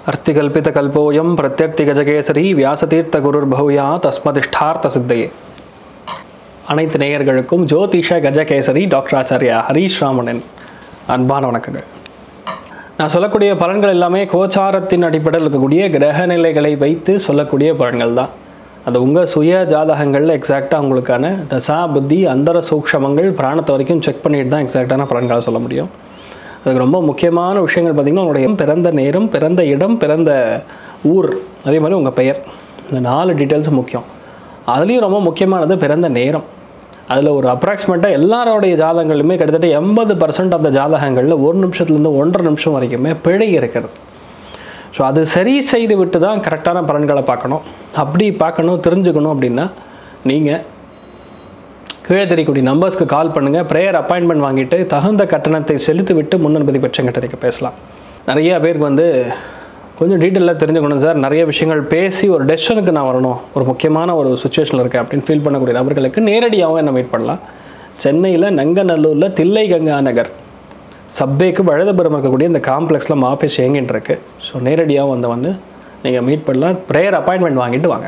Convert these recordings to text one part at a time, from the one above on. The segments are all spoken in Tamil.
அர்த்திகல்பிதகல்போயம் பிரத்யர்த்திகஜகேசரி வியாசதீர்த்த குருர்பூயா தஸ்மதிஷ்டார்த்த சித்தையே அனைத்து நேயர்களுக்கும் ஜோதிஷ கஜகேசரி டாக்டர் ஆச்சாரியா ஹரீஷ் ராமனின் அன்பான வணக்கங்கள் நான் சொல்லக்கூடிய பலன்கள் எல்லாமே கோச்சாரத்தின் அடிப்படையில் இருக்கக்கூடிய கிரக நிலைகளை வைத்து சொல்லக்கூடிய பலன்கள் தான் அது உங்கள் சுய ஜாதகங்களில் எக்ஸாக்டாக உங்களுக்கான தசா புத்தி அந்தர சூக்ஷமங்கள் பிராணத்தை வரைக்கும் செக் பண்ணிட்டு தான் எக்ஸாக்டான பலன்களை சொல்ல முடியும் அதுக்கு ரொம்ப முக்கியமான விஷயங்கள் பார்த்திங்கன்னா உங்களுடைய பிறந்த நேரம் பிறந்த இடம் பிறந்த ஊர் அதே மாதிரி உங்கள் பெயர் இந்த நாலு டீட்டெயில்ஸ் முக்கியம் அதுலேயும் ரொம்ப முக்கியமானது பிறந்த நேரம் அதில் ஒரு அப்ராக்சிமேட்டாக எல்லாரோடைய ஜாதகங்களுமே கிட்டத்தட்ட எண்பது பர்சன்ட் ஆஃப் த ஜாதகங்களில் ஒரு நிமிஷத்துலேருந்து ஒன்றரை நிமிஷம் வரைக்குமே பிழை இருக்கிறது ஸோ அது சரி செய்து விட்டு தான் கரெக்டான பலன்களை பார்க்கணும் அப்படி பார்க்கணும் தெரிஞ்சுக்கணும் அப்படின்னா நீங்கள் கீழே தெரியக்கூடிய நம்பர்ஸ்க்கு கால் பண்ணுங்கள் ப்ரேயர் அப்பாயின்மெண்ட் வாங்கிட்டு தகுந்த கட்டணத்தை செலுத்தி விட்டு முன்னனுமதி பெற்ற கிட்ட பேசலாம் நிறைய பேருக்கு வந்து கொஞ்சம் டீட்டெயிலாக தெரிஞ்சுக்கணும் சார் நிறைய விஷயங்கள் பேசி ஒரு டெசிஷனுக்கு நான் வரணும் ஒரு முக்கியமான ஒரு சுச்சுவேஷனில் இருக்கேன் அப்படின்னு ஃபீல் பண்ணக்கூடிய நபர்களுக்கு நேரடியாகவும் என்ன வெயிட் பண்ணலாம் சென்னையில் நங்கநல்லூரில் தில்லை கங்கா நகர் சப்பேக்கு வழுதபுரம் இருக்கக்கூடிய இந்த காம்ப்ளெக்ஸில் நம்ம ஆஃபீஸ் இயங்கிட்டு இருக்கு ஸோ நேரடியாக வந்து வந்து நீங்கள் மீட் பண்ணலாம் ப்ரேயர் அப்பாயின்மெண்ட் வாங்கிட்டு வாங்க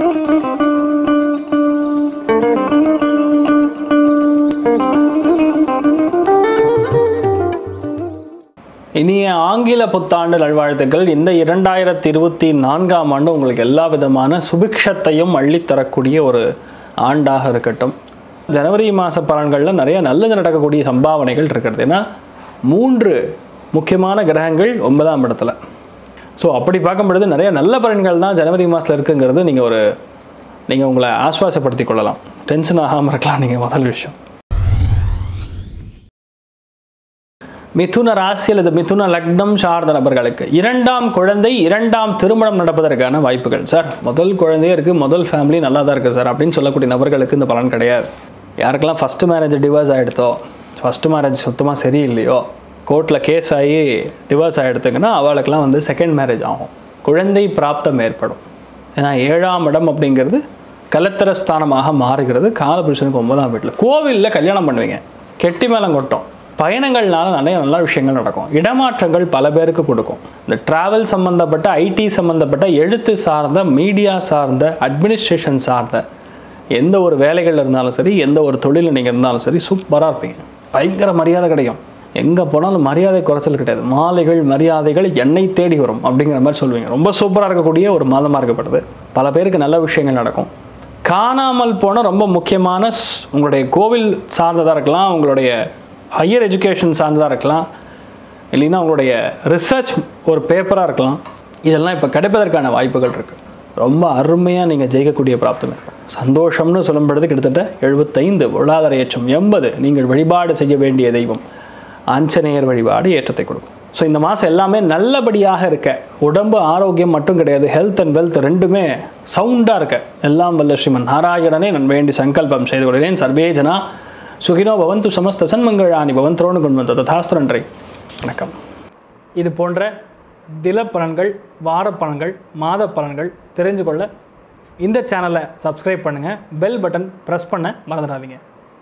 இனிய ஆங்கில புத்தாண்டு நல்வாழ்த்துக்கள் இந்த இரண்டாயிரத்தி இருபத்தி நான்காம் ஆண்டு உங்களுக்கு எல்லா விதமான சுபிக்ஷத்தையும் அள்ளித்தரக்கூடிய ஒரு ஆண்டாக இருக்கட்டும் ஜனவரி மாத பலன்களில் நிறைய நல்லது நடக்கக்கூடிய சம்பாவனைகள் இருக்கிறது ஏன்னா மூன்று முக்கியமான கிரகங்கள் ஒன்பதாம் இடத்துல ஸோ அப்படி பார்க்கும் பொழுது நிறைய நல்ல பலன்கள் தான் ஜனவரி மாதத்தில் இருக்குங்கிறது நீங்கள் ஒரு நீங்கள் உங்களை ஆஸ்வாசப்படுத்திக் கொள்ளலாம் டென்ஷன் ஆகாமல் இருக்கலாம் நீங்கள் முதல் விஷயம் மிதுன ராசி அல்லது மிதுன லக்னம் சார்ந்த நபர்களுக்கு இரண்டாம் குழந்தை இரண்டாம் திருமணம் நடப்பதற்கான வாய்ப்புகள் சார் முதல் குழந்தையே இருக்குது முதல் ஃபேமிலி நல்லா தான் இருக்குது சார் அப்படின்னு சொல்லக்கூடிய நபர்களுக்கு இந்த பலன் கிடையாது யாருக்கெல்லாம் ஃபஸ்ட்டு மேரேஜ் டிவோர்ஸ் ஆகிடுதோ ஃபஸ்ட்டு மேரேஜ் சுத்தமாக சரியில்லையோ கோர்ட்டில் கேஸ் ஆகி டிவோர்ஸ் ஆகிடுத்துங்கன்னா அவளுக்கெல்லாம் வந்து செகண்ட் மேரேஜ் ஆகும் குழந்தை பிராப்தம் ஏற்படும் ஏன்னா ஏழாம் இடம் அப்படிங்கிறது கலத்திர ஸ்தானமாக மாறுகிறது காலபுருஷனுக்கு ஒன்பதாம் வீட்டில் கோவிலில் கல்யாணம் பண்ணுவீங்க கெட்டி மேளம் கொட்டும் பயணங்கள்னால நிறைய நல்ல விஷயங்கள் நடக்கும் இடமாற்றங்கள் பல பேருக்கு கொடுக்கும் இந்த டிராவல் சம்மந்தப்பட்ட ஐடி சம்மந்தப்பட்ட எழுத்து சார்ந்த மீடியா சார்ந்த அட்மினிஸ்ட்ரேஷன் சார்ந்த எந்த ஒரு வேலைகள் இருந்தாலும் சரி எந்த ஒரு தொழிலில் நீங்கள் இருந்தாலும் சரி சூப்பராக இருப்பீங்க பயங்கர மரியாதை கிடைக்கும் எங்கே போனாலும் மரியாதை குறைச்சல் கிடையாது மாலைகள் மரியாதைகள் என்னை தேடி வரும் அப்படிங்கிற மாதிரி சொல்லுவீங்க ரொம்ப சூப்பராக இருக்கக்கூடிய ஒரு மாதமாக இருக்கப்படுது பல பேருக்கு நல்ல விஷயங்கள் நடக்கும் காணாமல் போன ரொம்ப முக்கியமான ஸ்- உங்களுடைய கோவில் சார்ந்ததாக இருக்கலாம் உங்களுடைய ஹையர் எஜுகேஷன் சார்ந்ததாக இருக்கலாம் இல்லைன்னா உங்களுடைய ரிசர்ச் ஒரு பேப்பராக இருக்கலாம் இதெல்லாம் இப்போ கிடைப்பதற்கான வாய்ப்புகள் இருக்குது ரொம்ப அருமையாக நீங்கள் ஜெயிக்கக்கூடிய பிராப்தம் இருக்கும் சந்தோஷம்னு சொல்லும் பொழுது கிட்டத்தட்ட எழுபத்தைந்து பொருளாதார ஏற்றம் எண்பது நீங்கள் வழிபாடு செய்ய வேண்டிய தெய்வம் ஆஞ்சநேயர் வழிபாடு ஏற்றத்தை கொடுக்கும் ஸோ இந்த மாதம் எல்லாமே நல்லபடியாக இருக்க உடம்பு ஆரோக்கியம் மட்டும் கிடையாது ஹெல்த் அண்ட் வெல்த் ரெண்டுமே சவுண்டாக இருக்க எல்லாம் வல்ல ஸ்ரீமன் நாராயணனே நான் வேண்டி சங்கல்பம் செய்து கொள்கிறேன் சர்வே ஜனா சுகினோ பவந்து சமஸ்த சன்மங்களானி பவந்தரோனு கொண்டு வந்த ததாஸ்து நன்றி வணக்கம் இது போன்ற தில பலன்கள் வார பலன்கள் மாத பலன்கள் தெரிஞ்சு கொள்ள இந்த சேனலை சப்ஸ்கிரைப் பண்ணுங்கள் பெல் பட்டன் ப்ரெஸ் பண்ண மறந்துடாதீங்க